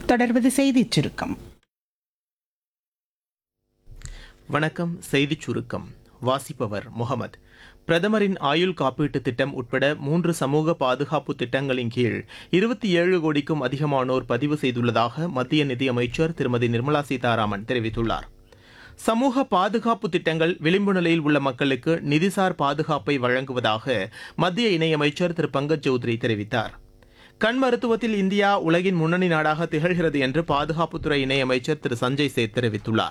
தொடர்வது செய்திச் சுருக்கம் வணக்கம் செய்திச் சுருக்கம் வாசிப்பவர் முகமது பிரதமரின் ஆயுள் காப்பீட்டு திட்டம் உட்பட மூன்று சமூக பாதுகாப்பு திட்டங்களின் கீழ் இருபத்தி ஏழு கோடிக்கும் அதிகமானோர் பதிவு செய்துள்ளதாக மத்திய நிதியமைச்சர் திருமதி நிர்மலா சீதாராமன் தெரிவித்துள்ளார் சமூக பாதுகாப்பு திட்டங்கள் விளிம்பு நிலையில் உள்ள மக்களுக்கு நிதிசார் பாதுகாப்பை வழங்குவதாக மத்திய இணையமைச்சர் திரு பங்கஜ் சௌத்ரி தெரிவித்தார் கண் மருத்துவத்தில் இந்தியா உலகின் முன்னணி நாடாக திகழ்கிறது என்று பாதுகாப்புத்துறை இணையமைச்சர் திரு சஞ்சய் சேத் தெரிவித்துள்ளார்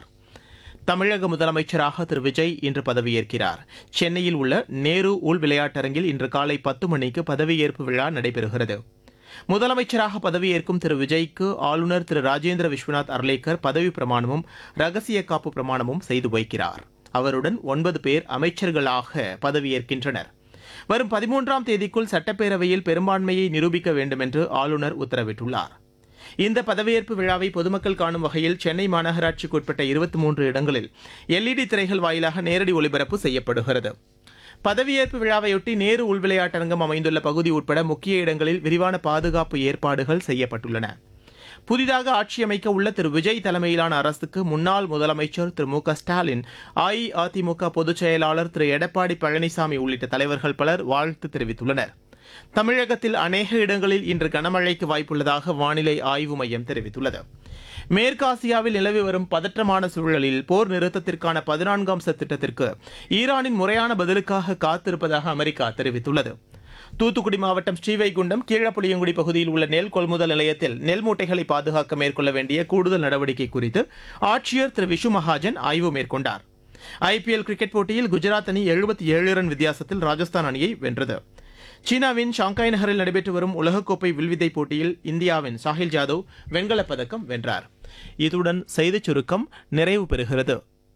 தமிழக முதலமைச்சராக திரு விஜய் இன்று பதவியேற்கிறார் சென்னையில் உள்ள நேரு உள் விளையாட்டரங்கில் இன்று காலை பத்து மணிக்கு பதவியேற்பு விழா நடைபெறுகிறது முதலமைச்சராக பதவியேற்கும் திரு விஜய்க்கு ஆளுநர் திரு ராஜேந்திர விஸ்வநாத் அர்லேக்கர் பதவி பிரமாணமும் ரகசிய காப்பு பிரமாணமும் செய்து வைக்கிறார் அவருடன் ஒன்பது பேர் அமைச்சர்களாக பதவியேற்கின்றனர் வரும் பதிமூன்றாம் தேதிக்குள் சட்டப்பேரவையில் பெரும்பான்மையை நிரூபிக்க வேண்டும் என்று ஆளுநர் உத்தரவிட்டுள்ளார் இந்த பதவியேற்பு விழாவை பொதுமக்கள் காணும் வகையில் சென்னை மாநகராட்சிக்கு உட்பட்ட இருபத்தி மூன்று இடங்களில் எல்இடி திரைகள் வாயிலாக நேரடி ஒளிபரப்பு செய்யப்படுகிறது பதவியேற்பு விழாவையொட்டி நேரு உள் விளையாட்டரங்கம் அமைந்துள்ள பகுதி உட்பட முக்கிய இடங்களில் விரிவான பாதுகாப்பு ஏற்பாடுகள் செய்யப்பட்டுள்ளன புதிதாக ஆட்சியமைக்க உள்ள திரு விஜய் தலைமையிலான அரசுக்கு முன்னாள் முதலமைச்சர் திரு மு க ஸ்டாலின் அஇஅதிமுக பொதுச் செயலாளர் திரு எடப்பாடி பழனிசாமி உள்ளிட்ட தலைவர்கள் பலர் வாழ்த்து தெரிவித்துள்ளனர் தமிழகத்தில் அநேக இடங்களில் இன்று கனமழைக்கு வாய்ப்புள்ளதாக வானிலை ஆய்வு மையம் தெரிவித்துள்ளது மேற்காசியாவில் நிலவி வரும் பதற்றமான சூழலில் போர் நிறுத்தத்திற்கான பதினான்காம் திட்டத்திற்கு ஈரானின் முறையான பதிலுக்காக காத்திருப்பதாக அமெரிக்கா தெரிவித்துள்ளது தூத்துக்குடி மாவட்டம் ஸ்ரீவைகுண்டம் கீழப்புளியங்குடி பகுதியில் உள்ள நெல் கொள்முதல் நிலையத்தில் நெல் மூட்டைகளை பாதுகாக்க மேற்கொள்ள வேண்டிய கூடுதல் நடவடிக்கை குறித்து ஆட்சியர் திரு விஷு மகாஜன் ஆய்வு மேற்கொண்டார் ஐபிஎல் கிரிக்கெட் போட்டியில் குஜராத் அணி எழுபத்தி ஏழு ரன் வித்தியாசத்தில் ராஜஸ்தான் அணியை வென்றது சீனாவின் ஷாங்காய் நகரில் நடைபெற்று வரும் உலகக்கோப்பை வில்வித்தை போட்டியில் இந்தியாவின் சாஹில் ஜாதவ் வெண்கலப் பதக்கம் வென்றார் இதுடன் செய்திச் சுருக்கம் நிறைவு பெறுகிறது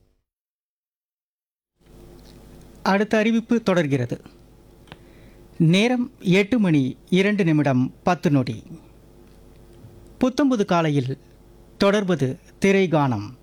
அடுத்த அறிவிப்பு தொடர்கிறது நேரம் எட்டு மணி இரண்டு நிமிடம் பத்து நொடி புத்தம்புது காலையில் தொடர்வது திரைகானம்